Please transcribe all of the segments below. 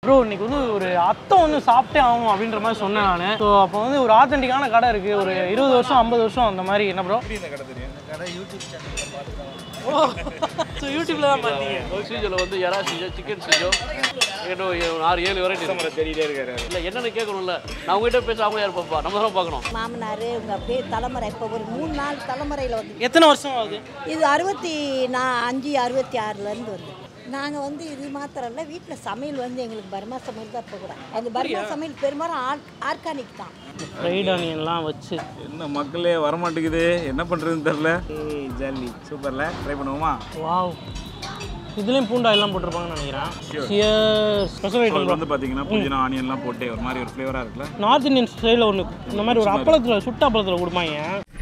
Bro இன்னைக்கு வந்து ஒரு அத்தை ஒன்று சாப்பிட்டே ஆகணும் அப்படின்ற மாதிரி சொன்னேன் நான் ஸோ அப்போ வந்து ஒரு ஆத்தென்டிக்கான கடை இருக்குது ஒரு இருபது வருஷம் ஐம்பது வருஷம் அந்த மாதிரி என்ன ப்ரோ ஓ ஸோ யூடியூப்ல தான் பார்த்தீங்க சீஜனில் வந்து எறா சீஜோ சிக்கன் சீஜோ இன்னும் ஏ- ஆறு ஏழு வெரைட்டி தெரியிட்டே இருக்காரு இல்லை என்னென்னு கேட்கணும்ல நான் உங்ககிட்ட பேச அவங்க யார் பாப்பா நம்ம தான் பார்க்கணும் மாமனார் உங்கள் அப்படியே தலைமுறை இப்போ ஒரு மூணு நாலு தலைமுறையில் வந்து எத்தனை வருஷம் ஆகுது இது அறுபத்தி நான் அஞ்சு அறுபத்தி ஆறுலேருந்து வந்து நாங்கள் வந்து இது மாத்திரம் இல்லை வீட்டில் சமையல் வந்து எங்களுக்கு பர்மா சமையல் தான் இப்போ கூட அந்த பர்மா சமையல் பெரும்பாலும் ஆர் ஆர்கானிக் தான் ஃப்ரைட் ஆனியன்லாம் வச்சு என்ன மக்களே வரமாட்டேங்குது என்ன பண்றதுன்னு தெரியல ஏய் ஜாலி சூப்பர்ல ட்ரை பண்ணுவோமா வாவ் இதுலேயும் பூண்டா எல்லாம் போட்டிருப்பாங்கன்னு நினைக்கிறேன் சியர் ஸ்பெஷல் இது ஐட்டம் வந்து பாத்தீங்கன்னா புதினா ஆனியன்லாம் போட்டு ஒரு மாதிரி ஒரு ஃப்ளேவரா இருக்குல்ல நார்த் இந்தியன் ஸ்டைலில் ஒன்று இந்த மாதிரி ஒரு அப்பளத்தில் சுட்ட அப்பளத்தில் கொடுப்பாங்க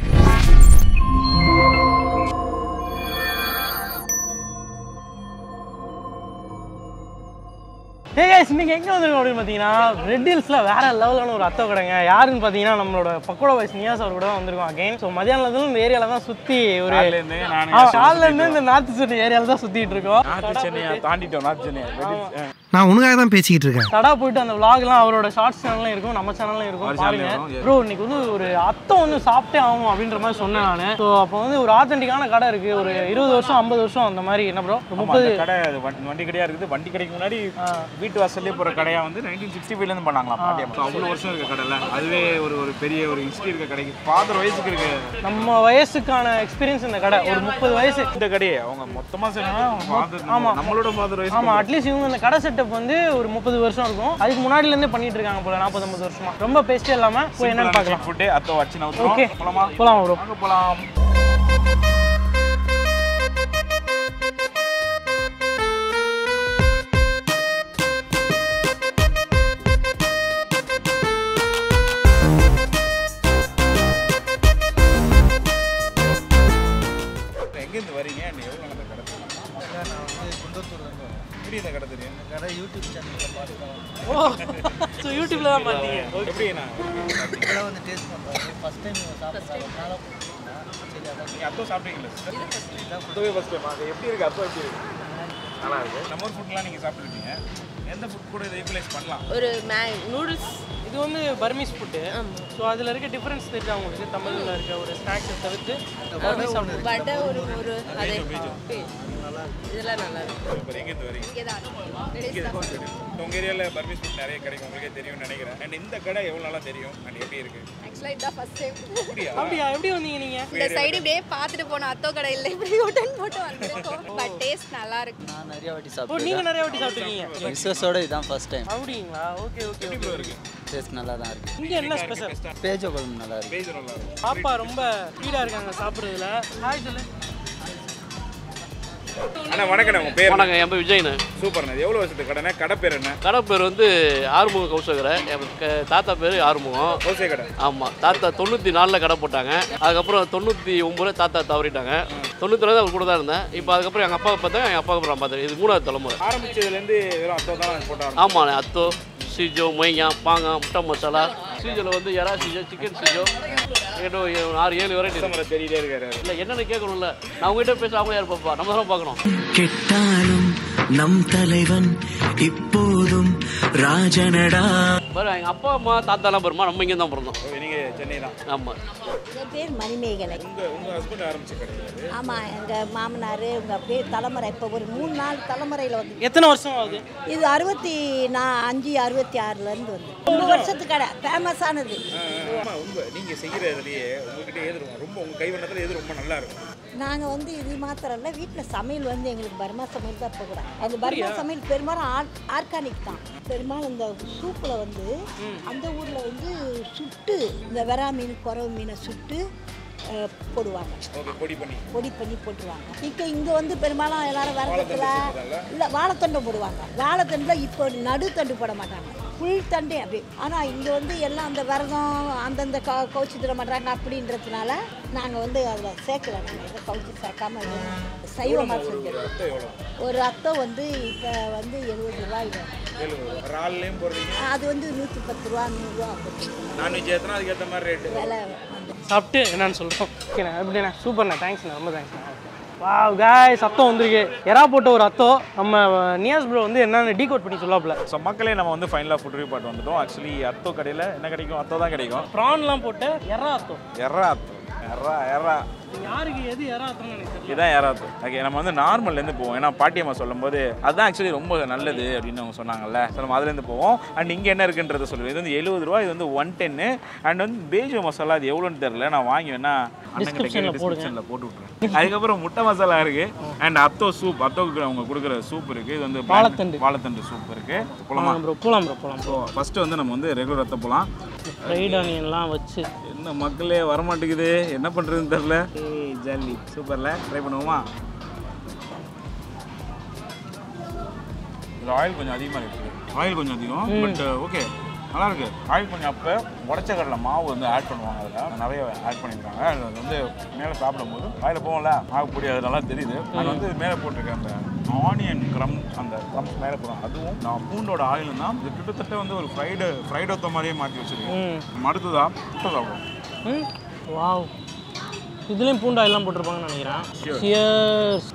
ஹே guys இன்னைக்கு எங்கே வந்திருக்கோம் அப்படின்னு பார்த்தீங்கன்னா ரெட் ஹில்ஸில் வேற லெவலான ஒரு அத்தை கடைங்க யாருன்னு பார்த்தீங்கன்னா நம்மளோட பக்கோடா வைஸ் நியாஸ் அவர் கூட தான் வந்திருக்கோம் அகைன் ஸோ மதியானத்துல இந்த ஏரியாவில் தான் சுற்றி ஒரு காலையில இருந்து நானு ஆ, காலைல இருந்து இந்த நார்த் சென்னை ஏரியாவில் தான் சுற்றிட்டு இருக்கோம் நார்த் சென்னையா தாண்டிட்டோம் நார்த் சென்னையா நான் உனக்காக தான் பேசிக்கிட்டு இருக்கேன் தடா போயிட்டு அந்த vlogலாம் அவரோட ஷார்ட்ஸ் சேனல்ல இருக்கும் நம்ம சேனல்ல இருக்கும் அவர் பாருங்க channel இருக்கும், ப்ரோ இன்னைக்கு வந்து ஒரு அத்தை ஒன்று சாப்பிட்டே ஆகணும் அப்படின்ற மாதிரி சொன்னேன் நான் ஸோ அப்போ வந்து ஒரு ஆத்தென்டிக்கான கடை இருக்கு ஒரு இருபது வருஷம் ஐம்பது வருஷம் அந்த மாதிரி என்ன ப்ரோ ஆமா, முப்பது அந்த கடை அது வண்டி- வண்டி கடையா இருக்குது வண்டி கடைக்கு முன்னாடி வீட்டு வாசல்லே போற கடையா வந்து நைன்டீன் சிக்ஸ்டி ஃபைவ்ல இருந்து பண்ணாங்களாம் பாட்டியம் அவ்வளவு வருஷம் இருக்க கடைல அதுவே ஒரு ஒரு பெரிய ஒரு ஹிஸ்டரி இருக்க கடைக்கு ஃபாதர் வயசுக்கு இருக்கு நம்ம வயசுக்கான எக்ஸ்பீரியன்ஸ் இந்த கடை ஒரு முப்பது வயசு இந்த கடையே அவங்க மொத்தமா சொன்னா அவங்க ஃபாதர் நம்மளோட ஃபாதர் வயசு ஆமா அட்லீஸ்ட் இவங்க இந்த கடை செட்டப் வந்து ஒரு முப்பது வருஷம் இருக்கும் அதுக்கு முன்னாடில இருந்தே பண்ணிட்டு இருக்காங்க போல நாற்பது ஐம்பது வருஷமா ரொம்ப பேஸ்டே இல்லாம போய் என்னன்னு பார்க்கலாம் ஃபுட்டு அத்தை வச்சு நவுத்துறோம் ஓகே போலாமா போலாம் ப்ரோ வாங்க போலாம் எங்கேருந்து வரீங்க நீ எவ்வளோ நல்ல கடை நான் வந்து குண்டத்தூர்லேருந்து எப்படி இந்த கடை தெரியும் கடை யூடியூப் சேனலில் பார்த்துக்கோங்க ஓ ஸோ யூடியூப்ல தான் பார்த்தீங்க எப்படிண்ணா இப்போதான் வந்து டேஸ்ட் பண்ணுறோம் ஃபஸ்ட் டைம் சாப்பிட்றோம் நாளாக சரி அதான் நீங்கள் அப்போ சாப்பிட்டீங்களா சார் அப்போவே ஃபஸ்ட் டைம் அது எப்படி இருக்கு அப்போ எப்படி இருக்கு நல்லா இருக்கு நம்ம ஊர் ஃபுட்லாம் நீங்கள் சாப்பிட்ருக்கீங்க எந்த ஃபுட் கூட இதை ஈக்குவலைஸ் பண்ணலாம் ஒரு மே நூடுல்ஸ் இது வந்து பர்மீஸ் ஃபுட்டு ஸோ அதில் இருக்க டிஃபரன்ஸ் தெரியுது உங்களுக்கு தமிழில் இருக்க ஒரு ஸ்நாக்ஸை தவிர்த்து பர்மீஸ் சாப்பிட்டு வடை ஒரு ஒரு அதே இதெல்லாம் நல்லா இருக்கும் இப்போ எங்கேருந்து வரீங்க இங்கே தான் உங்கள் ஏரியாவில் பர்மீஸ் ஃபுட் நிறைய கிடைக்கும் உங்களுக்கே தெரியும்னு நினைக்கிறேன் அண்ட் இந்த கடை எவ்வளோ நாளாக தெரியும் அண்ட் எப்படி இருக்கு ஆக்சுவலாக இதுதான் ஃபர்ஸ்ட் டைம் அப்படியா அப்படியா எப்படி வந்தீங்க நீங்கள் இந்த சைடு இப்படியே பார்த்துட்டு போனோம் அத்தோ கடையில் இப்படி உடன் போட்டு வந்திருக்கோம் பட் டேஸ்ட் நல்லா இருக்கு நான் நிறைய வாட்டி ஓ சாப்பிட்டேன் நீங்கள் நிறைய வாட்டி சாப்பிட்ருக்கீங்க மிஸ்ஸஸோட இதுதான் ஃபர்ஸ்ட் டைம் அப்படிங்களா ஓகே ஓகே ஓகே இருக்கு டேஸ்ட் நல்லா தான் இருக்கு இங்கே என்ன ஸ்பெஷல் பேஜோ குழம்பு நல்லா இருக்கு பேஜ் நல்லா இருக்கும் பாப்பா ரொம்ப ஸ்பீடாக இருக்காங்க சாப்பிட்றதுல ஹாய் சொல்லு அண்ணா வணக்கம் உங்கள் பேர் வணக்கம் என் பேர் விஜய்னு சூப்பர்ண்ணா இது எவ்வளோ வருஷத்துக்கு கடைண்ணே கடை பேர் என்ன கடை பேர் வந்து ஆறுமுகம் கௌசகரை என் க- தாத்தா பேர் ஆறுமுகம் ஹோசே கடை ஆமாம் தாத்தா தொண்ணூற்றி நாலில் கடை போட்டாங்க அதுக்கப்புறம் தொண்ணூற்றி ஒம்பதுல தாத்தா தவறிட்டாங்க தொண்ணூற்றி அவர் கூட தான் இருந்தேன் இப்போ அதுக்கப்புறம் எங்கள் அப்பாவை பார்த்தேன் எங்கள் அப்பாவுக்கு நான் பார்த்தேன் இது மூணாவது தலைமுறை ஆரம்பிச்சதுலேருந்து வெறும் அத்தோ தான் போட்டாங்க ஆமாண்ணே அத்தோ சீஜோ மொய்யா பாங்கா முட்டை மசாலா சீஜோவில் வந்து எறா சீஜோ சிக்கன் சீஜோ இன்னும் ஏ- ஆறு ஏழு வெரைட்டி கஸ்டமரை தெரியிட்டே இருக்காரு இல்லை என்னென்னு கேட்கணும்ல நான் உங்ககிட்ட பேச அவங்க யார் பாப்பா நம்ம தான் பார்க்கணும் கெட்டாலும் நம் தலைவன் இப்போதும் ராஜனடா பாரு எங்கள் அப்பா அம்மா தாத்தாலாம் பாருமா நம்ம இங்கே தான் பிறந்தோம் ஓகே நீங்கள் சென்னை தான் ஆமாம் என் பேர் மணிமேகலை உங்கள் உங்கள் ஹஸ்பண்ட் ஆரம்பிச்ச கடை இது ஆமாம் எங்கள் மாமனார் உங்கள் அப்படியே தலைமுறை இப்போ ஒரு மூணு நாலு தலைமுறையில் வந்து எத்தனை வருஷம் ஆகுது இது அறுபத்தி நான் அஞ்சு அறுபத்தி ஆறுலேருந்து வந்து மூணு வருஷத்து கடை ஃபேமஸானது ஆமாம் உங்கள் நீங்கள் செய்கிற இதுலேயே உங்ககிட்ட எது ரொம்ப ரொம்ப உங்கள் கைவண்ணத்தில் எது ரொம்ப நல்லா இருக்கும் நாங்கள் வந்து இது மாத்திரம் இல்லை வீட்டில் சமையல் வந்து எங்களுக்கு பர்மா சமையல் தான் இப்போ கூட அந்த பர்மா சமையல் பெரும்பாலும் ஆர் ஆர்கானிக் தான் பெரும்பாலும் இந்த சூப்பில் வந்து அந்த ஊரில் வந்து சுட்டு இந்த வெறா மீன் குறவு மீனை சுட்டு அஹ், போடுவாங்க ஓகே பொடி பண்ணி பொடி பண்ணி போட்டுருவாங்க இப்போ இங்கே வந்து பெரும்பாலும் எல்லாரும் வரதுல இல்லை வாழைத்தண்டை போடுவாங்க வாழைத்தண்டில் இப்போ நடுத்தண்டு போட மாட்டாங்க ஃபுல் தண்டே அப்படி ஆனால் இங்கே வந்து எல்லாம் அந்த விரதம் அந்தந்த க கவுச்சி தர மாட்டாங்க அப்படின்றதுனால நாங்கள் வந்து அதில் சேர்க்கல நாங்கள் எதை கவுச்சி சேர்க்காம இது சைவமாக செஞ்சிருக்கோம் அத்தை எவ்வளோ ஒரு அத்தை வந்து இப்போ வந்து எழுபது ரூபாய் வரும். எழுபது ரால்லையும் போடுறீங்க அது வந்து நூற்றி பத்து ரூபா நூறுரூவா அப்படி நான்வெஜ் ஏற்றினா அதுக்கேற்ற மாதிரி ரேட்டு விலை வந்து சாப்பிட்டு என்னன்னு சொல்கிறோம் ஓகேண்ணா எப்படிண்ணா சூப்பர்ண்ணா தேங்க்ஸ்ண்ணா ரொம்ப தேங்க்ஸ்ண்ணா வா காய் சத்தம் வந்திருக்கு எறா போட்ட ஒரு அத்தம் நம்ம நியாஸ் ப்ரோ வந்து என்னன்னு டீகோட் பண்ணி சொல்லாப்புல ஸோ மக்களே நம்ம வந்து ஃபைனலாக ஃபுட் ரிவ்யூ பாட்டு வந்துட்டோம் ஆக்சுவலி அத்தோ கடையில் என்ன கிடைக்கும் அத்தோ தான் கிடைக்கும் ப்ரான்லாம் போட்டு எறா அத்தம் எறா அத்தோ எறா எறா யாருக்கு எது எறா அத்தம்னு எனக்கு தெரியல இதுதான் யாராவது ஓகே நம்ம வந்து நார்மல்லேருந்து போவோம் ஏன்னா பாட்டியம்மா சொல்லும்போது அதுதான் ஆக்சுவலி ரொம்ப நல்லது அப்படின்னு அவங்க சொன்னாங்கல்ல ஸோ நம்ம அதுலேருந்து போவோம் அண்ட் இங்கே என்ன இருக்குன்றத சொல்லுவேன் இது வந்து எழுபது ரூபா இது வந்து ஒன் டென்னு அண்ட் வந்து பேஜோ மசாலா அது எவ்வளோன்னு தெரில நான் வாங்கி வேணா Description-ல போடுங்க. டிஸ்கிரிப்ஷனில் போட்டு விட்றேன் அதுக்கப்புறம் முட்டை மசாலா இருக்கு அண்ட் அத்தோ சூப் அத்தோக்கு அவங்க கொடுக்குற சூப் இருக்கு இது வந்து வாழைத்தண்டு. வாழைத்தண்டு சூப் இருக்கு போலாமா ப்ரோ போலாம் ப்ரோ போலாம் ஸோ ஃபஸ்ட்டு வந்து நம்ம வந்து ரெகுலர் அத்தை போகலாம் ஃப்ரைட் ஆனியன்லாம் வச்சு என்ன மக்களே வரமாட்டேங்குது என்ன பண்ணுறதுன்னு தெரில ஏய் ஜல்லி சூப்பரில் ட்ரை பண்ணுவோமா இது ஆயில் கொஞ்சம் அதிகமாக இருக்குது ஆயில் கொஞ்சம் அதிகம் பட் ஓகே நல்லா இருக்கு ஆயில் கொஞ்சம் அப்போ உடச்ச கடலை மாவு வந்து ஆட் பண்ணுவாங்க அதில் நிறைய ஆட் பண்ணியிருக்காங்க அது வந்து மேலே சாப்பிடும்போது ஆயில் போகும்ல மாவு பொடி அது நல்லா தெரியுது அது வந்து மேலே போட்டிருக்கேன் அந்த ஆனியன் க்ரம் அந்த க்ரம்ஸ் மேலே போடும் அதுவும் நான் பூண்டோட ஆயிலும் தான் இது கிட்டத்தட்ட வந்து ஒரு ஃப்ரைடு ஃப்ரைட் ஒத்த மாதிரியே மாற்றி வச்சிருக்கேன் ம் நம்ம அடுத்ததா முட்டை சாப்பிடுவோம் ம் வாவ் இதுலேயும் பூண்டா எல்லாம் போட்டிருப்பாங்கன்னு நினைக்கிறேன் சியர்ஸ்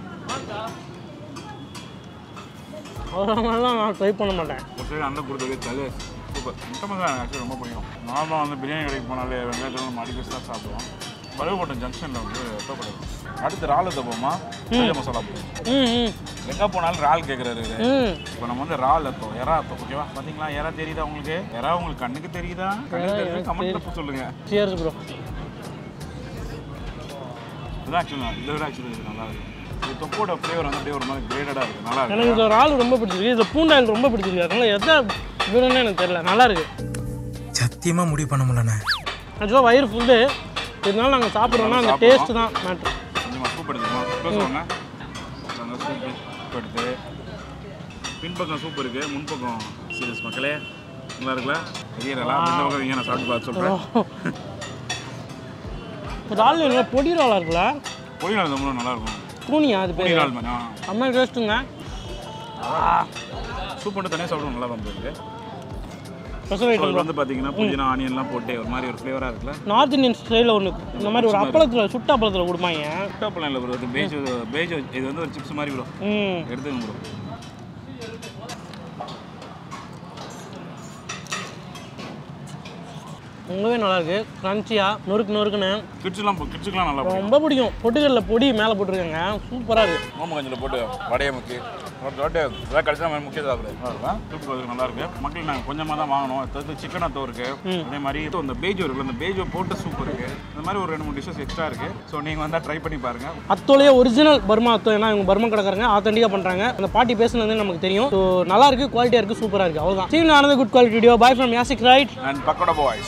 அவ்வளோ மாதிரிலாம் நான் ட்ரை பண்ண மாட்டேன் ஒரு சைடு அண்டை கொடுத்தது தலை சூப்பர் முட்டை மசாலா எனக்கு actually ரொம்ப பிடிக்கும் நார்மலாக வந்து பிரியாணி கடைக்கு போனாலே வெங்காயத்தில் நம்ம அடிக்கடி தான் சாப்பிடுவோம் பழுவப்பட்டம் ஜங்ஷனில் வந்து வெட்டப்படுது அடுத்து ரால் தப்போமா மசாலா மசாலா போடுவோம் ம் ம் எங்கே போனாலும் ரால் கேட்குறாரு ம் இப்போ நம்ம வந்து ரால் அத்தோம் எறா அத்தோம் ஓகேவா பார்த்தீங்களா எறா தெரியுதா உங்களுக்கு எறா உங்களுக்கு கண்ணுக்கு தெரியுதா கண்ணுக்கு தெரியுது கமெண்ட் சொல்லுங்க சியர்ஸ் ப்ரோ இதுதான் ஆக்சுவலாக இதை விட ஆக்சுவலி இது நல்லா இருக்கு இது தொப்போட ஃப்ளேவர் வந்து அப்படியே ஒரு மாதிரி கிரேடடாக இருக்குது நல்லா இருக்கு எனக்கு இந்த ஒரு ஆள் ரொம்ப பிடிச்சிருக்கு இதில் பூண்டா எனக்கு ரொம்ப பிடிச்சிருக்கு அதனால எதை வேணும்னு எனக்கு தெரியல நல்லா இருக்கு சத்தியமா முடிவு பண்ண முடியலண்ணே ஆக்சுவலாக வயிறு ஃபுல்லு இதனால நாங்கள் சாப்பிட்றோம்னா அந்த டேஸ்ட் தான் மேட்ரு கொஞ்சமாக சூப் எடுத்துக்கோமா க்ளோஸ் வாங்க அங்கே சூப் சூப் எடுத்து பின்பக்கம் சூப் இருக்குது முன்பக்கம் சீரியஸ் மக்களே நல்லா இருக்குல்ல தெரியறல இந்த பக்கம் வைங்க, நான் சாப்பிட்டு பார்த்து சொல்கிறேன் இறால் என்ன பொடி இறாலா இருக்குல்ல பொடி நாள் தமிழும் நல்லா இருக்கும் கூனியா அது பொடி பேர் நாள் மாதிரி அம்மா டேஸ்ட்டுங்க சூப் மட்டும் தனியாக சாப்பிடும் நல்லா தான் இருக்கு ஸ்பெஷல் So, ஐட்டம் இதுல வந்து பார்த்தீங்கன்னா புதினா ஆனியன்லாம் போட்டு ஒரு மாதிரி ஒரு ஃப்ளேவராக இருக்குல்ல நார்த் இந்தியன் ஸ்டைலில் ஒன்று இந்த மாதிரி ஒரு அப்பளத்தில் சுட்ட அப்பளத்தில் கொடுப்பாங்க முட்டாப்பழம் இல்லை ப்ரோ இது பேஜ் பேஜ் இது வந்து ஒரு சிப்ஸ் மாதிரி ப்ரோ ம் எடுத்துங்க ப்ரோ ரொம்பவே நல்லா இருக்கு கிரன்ச்சியாக நொறுக்கு நொறுக்குன்னு கிட்ஸ்லாம் கிட்ஸுக்குலாம் நல்லா பிடிக்கும் ரொம்ப பிடிக்கும் பொட்டுக்கடல பொடி மேலே போட்டிருக்காங்க சூப்பராக இருக்கு ஓம கஞ்சில் போட்டு வடையை முக்கி ஒரு தோட்டை இதெல்லாம் கடைசியாக மாதிரி முக்கிய சாப்பிடுது சூப்பர் அது நல்லா இருக்கு மக்கள் நாங்கள் கொஞ்சமாக தான் வாங்கணும் அடுத்தது சிக்கன் அத்தோ இருக்கு அதே மாதிரி இந்த பேஜோ இருக்குல்ல அந்த பேஜோ போட்ட சூப் இருக்கு இந்த மாதிரி ஒரு ரெண்டு மூணு டிஷ்ஷஸ் எக்ஸ்ட்ரா இருக்கு ஸோ நீங்கள் வந்தால் ட்ரை பண்ணி பாருங்க அத்தோலையே ஒரிஜினல் பர்மா அத்தோ ஏன்னா இவங்க பர்மா கடைக்காரங்க ஆத்தென்டிக்காக பண்ணுறாங்க அந்த பாட்டி பேசுனது நமக்கு தெரியும் ஸோ நல்லா இருக்கு குவாலிட்டியாக இருக்கு சூப்பராக இருக்கு அவ்வளோதான் சீன் ஆனது good quality video bye from Yasik right and pakoda boys